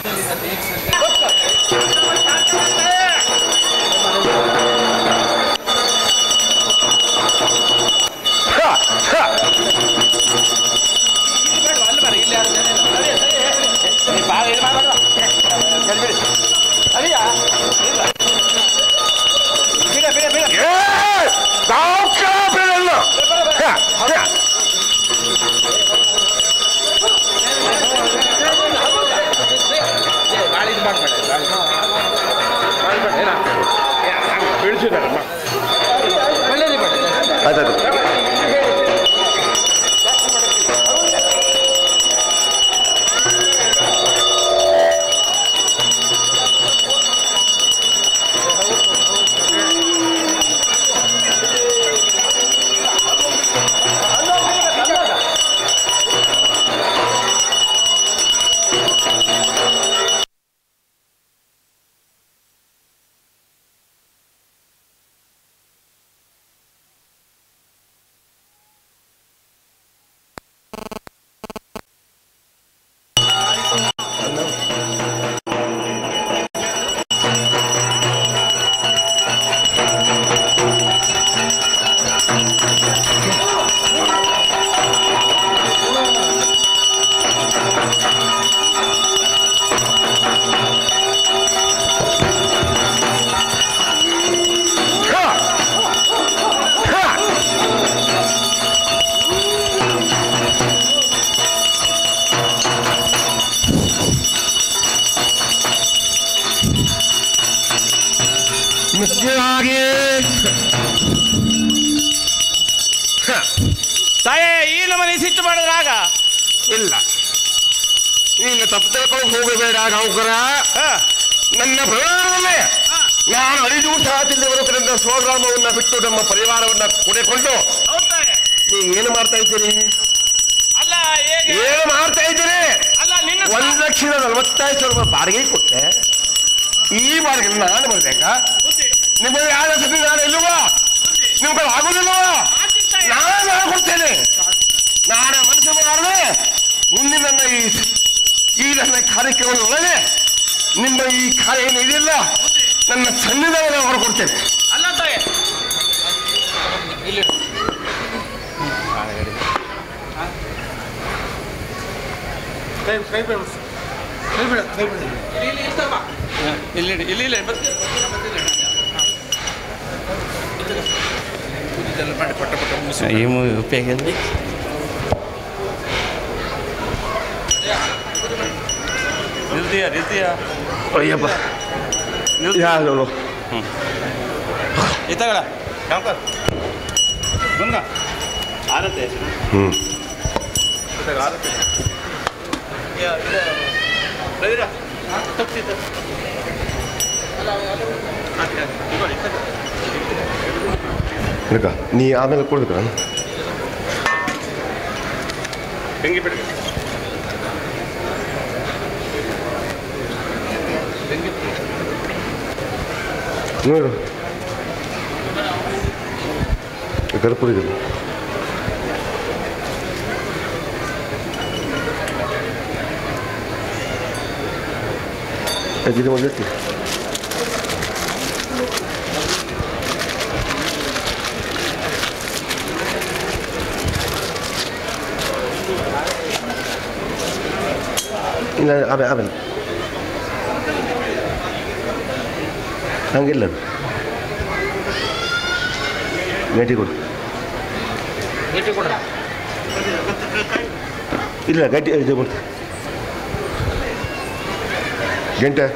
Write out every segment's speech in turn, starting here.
ಏ ಸಾವ್ಕಾರ ಬಿಡಲ್ಲ ಹ, ಹ. ಆಯ್ತಾಯ್ತು ಹ, ಹ. ಮುಖ್ಯವಾಗಿ ಹ, ತಾಯೇ ಈ ನಮ್ಮನೆ ಸಿಟ್ಟು ಮಾಡಿದ್ರಾಗ ಇಲ್ಲ ನೀನು ತಪ್ಪು ತಿಳ್ಕೊಂಡು ಹೋಗಬೇಡ ಗಾಂವ್ಕರ ನನ್ನ ಪ್ರಯಾಣದಲ್ಲೇ ನಾನು ಐದು ದಿವಸ ತಿಂದವರಕರಿಂದ ಸ್ವಗ್ರಾಮವನ್ನ ಬಿಟ್ಟು ನಮ್ಮ ಪರಿವಾರವನ್ನ ಕೂಡಿಕೊಂಡು ನೀ ಏನು ಮಾಡ್ತಾ ಇದ್ದೀರಿ ಅಲ್ಲ ಹೇಗೆ ಏನು ಮಾಡ್ತಾ ಇದ್ದೀರಿ ಅಲ್ಲ ನಿನ್ನ ಒಂದ್ ಲಕ್ಷದ ನಲವತ್ತೈದು ಸಾವಿರ ರೂಪಾಯಿ ಬಾಡಿಗೆ ಕೊಟ್ಟೆ ಈ ಬಾಡಿಗೆ ನಾನು ಬರ್ಬೇಕಾ ನಿಮಗೆ ಯಾರ ಸತಿ ನಾನು ಇಲ್ಲವಾ ನಿಮ್ಗೆ ಆಗುದಿಲ್ವಾ ನಾನು ನಾನು ಕೊಡ್ತೇನೆ ನಾನು ಮನಸ್ಸು ಮಾಡಿದ್ರೆ ಮುಂದೆ ನನ್ನ ಈ ಈ ನನ್ನ ಕಾರ್ಯಕ್ರಮದೊಳಗೆ ನಿಮ್ಮ ಈ ಕಾರ್ಯ ಏನು ಇದೆಯಲ್ಲ ನನ್ನ ಸನ್ನಿಧಾನ ಹೊರಕೊಡ್ತೇನೆ ಅಲ್ಲ ತಾಯೇ ಇಲ್ಲಿ ಇಡಿ, ಇಲ್ಲಿ ಇಲ್ಲ ಬರ್ತೀನಿ ಈ ಉಪಯೋಗ ನಿಲ್ತೀಯ ನಿಲ್ತೀಯ ಅಯ್ಯಪ್ಪ ಯಾರು ಇತ್ತಗಳ ಕಾಂಕರ್ ಬಂದ ಆರತ್ತೆ ಹ್ಮ್ ಆರತ್ತೆ ರವಿರ ತಪ್ಪಿತ್ತು ನಿನಗ ನೀ ಆಮೇಲೆ ಕೊಡ್ಬೇಕ ಬೆಂಕಿ ಬಿಡಿ ನೋಡು ಕರ್ಪೂರ ಇದೆ ಅಜ್ಜಿಗೆ ಬಂದೈತಿ ಇಲ್ಲ ಆಮೇಲೆ ಆಮೇಲೆ ಹಂಗಿಲ್ಲ ಅದು ಗಂಟೆ ಕೊಡು ಇಲ್ಲ ಗಂಟೆ ಇದು ಕೊಡು ಗಂಟೆ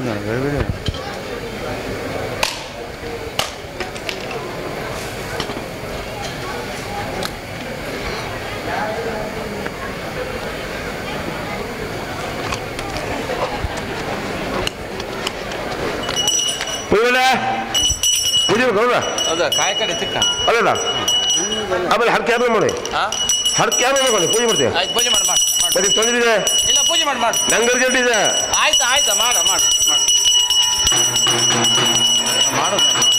ಪುಯ್ಯಲ್ಲ ಪೂಜೆ ಹೌದಾ ಹೌದಾ ಕಾಯಿ ಕಡೆ ಚಿಕ್ಕ ಅಲ್ಲಲ್ಲ ಆಮೇಲೆ ಹರಕೆ ಆಮೇಲೆ ಮಾಡಿ ಹಾಂ ಹರಕೆ ಆಮೇಲೆ ಮಾಡಿ ಪೂಜೆ ಮಾಡ್ತೇವೆ ಆಯ್ತು ಪೂಜೆ ಮಾಡಿ ಮಾಡಿ ಮಾಡಿ ಮತ್ತೆ ತೊಂದರೆ ಇದೆ ಇಲ್ಲ ಪೂಜೆ ಮಾಡಿ ಮಾಡಿ ನಂಗೆ ಅರ್ಜೆಂಟ್ ಇದೆ ಆಯ್ತು ಆಯ್ತು ಮಾಡ ಮಾಡು ಮಾಡು ಮಾಡು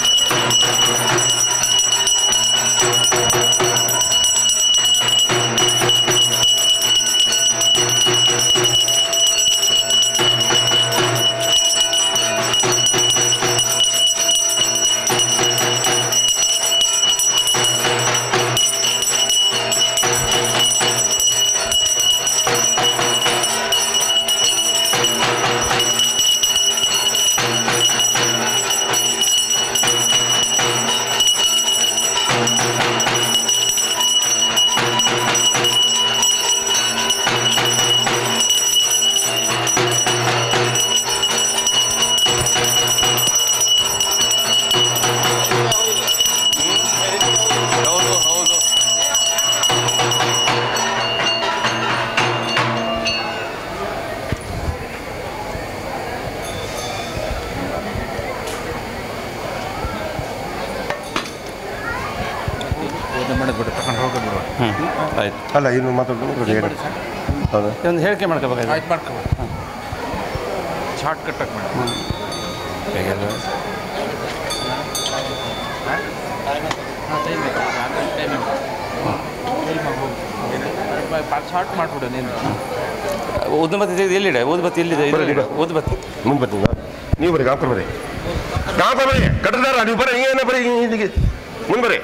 ಹೌದು ಹೌದು ಮಾಡಿದ್ಬಿಡು ತಗೊಂಡು ಹೋಗ್ಬಿಡು ಹ್ಞೂ ಆಯ್ತು ಅಲ್ಲ ಇನ್ನು ಮಾತಾಡೋದು ಹೌದಾ ಒಂದು ಹೇಳಿಕೆ ಮಾಡ್ಕೋಬೇಕಾಯ್ತು ಆಯ್ತು ಮಾಡ್ಕೊ ಶಾರ್ಟ್ ಕಟ್ ಮಾಡಿ ಶಾರ್ಟ್ ಮಾಡ್ಬಿಡು ನೀನು ಉದ್ಬತ್ತಿ ತೆಗೆದು ಎಲ್ಲಿಡೆ ಉದ್ಬತ್ತಿ ಎಲ್ಲಿದೆ ಬರೀ, ಇಲ್ಲಿ ಬರೀ. ಉದ್ಬತ್ತಿ ಮುಂದೆ ಬರ್ತೀನಿ ನೀವು ಬರ್ರಿ ಗಾಂಕರ್ ಬರ್ರಿ ಗಾಂಕರ್ ಬರ್ರಿ ಕಟ್ಟದಾರ ನೀವು ಬರ್ರಿ ಹಿಂಗೇನ ಬರ್ರಿ ಹಿಂಗೆ ಇಲ್ಲಿಗೆ ಮುಂದೆ ಬರ್ರಿ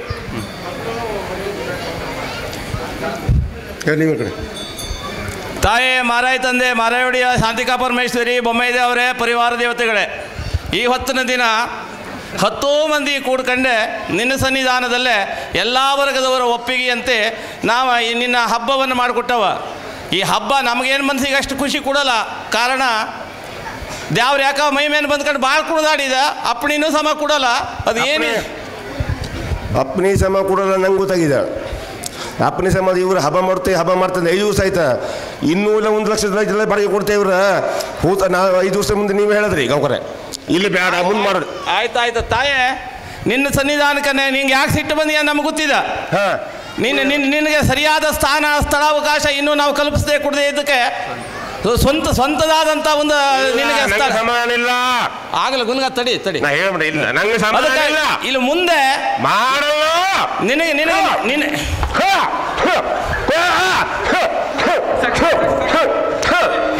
ಹೇಳಿ ನೀವು ಈ ಕಡೆ ತಾಯೇ ಮಾರಾಯ ತಂದೆ ಮಾರಾಯೊಡಿಯ ಶಾಂತಿಕಾ ಪರಮೇಶ್ವರಿ ಬೊಮ್ಮೈದೆ ಅವರೇ ಪರಿವಾರ ದೇವತೆಗಳೇ ಈ ಹೊತ್ತಿನ ದಿನ ಹತ್ತೋ ಮಂದಿ ಕೂಡ್ಕಂಡೆ ನಿನ್ನ ಸನ್ನಿಧಾನದಲ್ಲೇ ಎಲ್ಲ ವರ್ಗದವರ ಒಪ್ಪಿಗೆಯಂತೆ ನಾವು ಈ ನಿನ್ನ ಹಬ್ಬವನ್ನು ಮಾಡಿಕೊಟ್ಟವ ಈ ಹಬ್ಬ ನಮಗೇನು ಮನಸ್ಸಿಗೆ ಅಷ್ಟು ಖುಷಿ ಕೊಡಲ್ಲ ಕಾರಣ ದ್ಯಾವ್ರು ಯಾಕ ಮೈ ಮೇಲೆ ಬಂದ್ಕೊಂಡು ಭಾಳ ಕುಣಿದಾಡಿದ ಅಪ್ಪಣಿನೂ ಸಮ ಕೊಡಲ್ಲ ಅದು ಏನು ಅಪ್ಪನಿ ಸಮ ಕೊಡಲ್ಲ ನಂಗೆ ಗೊತ್ತಾಗಿದೆ ಅಪ್ಪನಿ ಸಮ ಇವ್ರು ಹಬ್ಬ ಮಾಡ್ತೇವೆ ಹಬ್ಬ ಮಾಡ್ತಂದು ಐದು ದಿವಸ ಆಯ್ತಾ ಇನ್ನೂ ಇಲ್ಲ ಒಂದು ಲಕ್ಷದ ರೈತರೆಲ್ಲ ಬಾಡಿಗೆ ಕೊಡ್ತೇವೆ ಇವ್ರ ಹೂತ ನಾ ಐದು ದಿವಸ ಮುಂದೆ ನೀವು ಹೇಳಿದ್ರಿ ಗೌಕರೆ ಇಲ್ಲಿ ಬೇಡ ಮುಂದೆ ಮಾಡೋದು ಆಯ್ತಾಯ್ತು ತಾಯೇ ನಿನ್ನ ಸನ್ನಿಧಾನಕ್ಕನೆ ನಿಂಗೆ ಯಾಕೆ ಸಿಟ್ಟು ಬಂದಿಯ ನಮ್ಗೆ ಗೊತ್ತಿದ ಹಾಂ ನಿನ್ನ ನಿನ್ನ ನಿನಗೆ ಸರಿಯಾದ ಸ್ಥಾನ ಸ್ಥಳಾವಕಾಶ ಇನ್ನೂ ನಾವು ಕಲ್ಪಿಸದೆ ಕೊಡದೆ ಇದಕ್ಕೆ ಸ್ವಂತ ಸ್ವಂತದಾದಂಥ ಒಂದು ನಿನಗೆ ನಂಗೆ ಸ್ಥಳ ಸಮಾನ ಇಲ್ಲ ಆಗಲ್ಲ ಗುನ್ಗ ತಡಿ ತಡಿ ನಾ ಹೇಳ್ಬಿಡ ಇಲ್ಲ ನಂಗೆ ಸಮಾನ ಅದಕ್ಕೆ ಇಲ್ಲ ಇಲ್ಲಿ ಮುಂದೆ ಮಾಡಲ್ಲ ನಿನಗೆ ನಿನಗೆ ನಿನ್ನ ಹ, ಹ, ಹ, ಹ, ಹ, ಹ, ಹ, ಹ.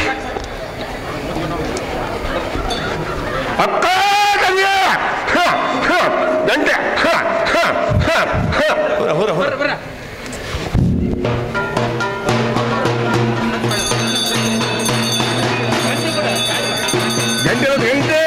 ಅಕ್ಕ ತಂಗಿ ಹ, ಹ, ಗಂಟೆ ಹ, ಹ, ಹ, ಹ. ಹೊರ ಹೊರ ಹೊರ ಗಂಟೆ ಇರೋದು ಗಂಟೆ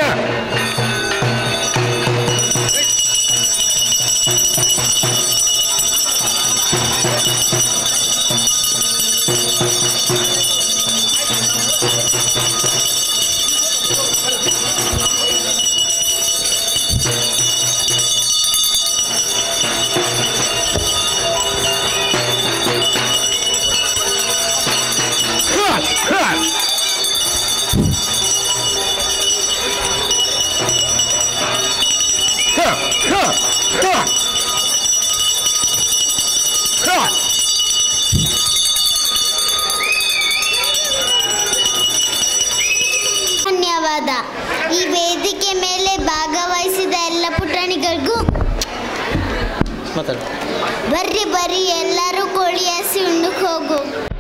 ಹ, ಹ. ಹ, ಹ, ಹ. ಹ. ಧನ್ಯವಾದ ಈ ವೇದಿಕೆ ಮೇಲೆ ಭಾಗವಹಿಸಿದ ಎಲ್ಲ ಪುಟಾಣಿಗಳಿಗೂ ಮಾತಾಡು ಬರ್ರಿ ಬರ್ರಿ ಎಲ್ಲರೂ ಕೋಳಿ ಹಸಿ ಉಣ್ಣಕ್ಕೆ ಹೋಗು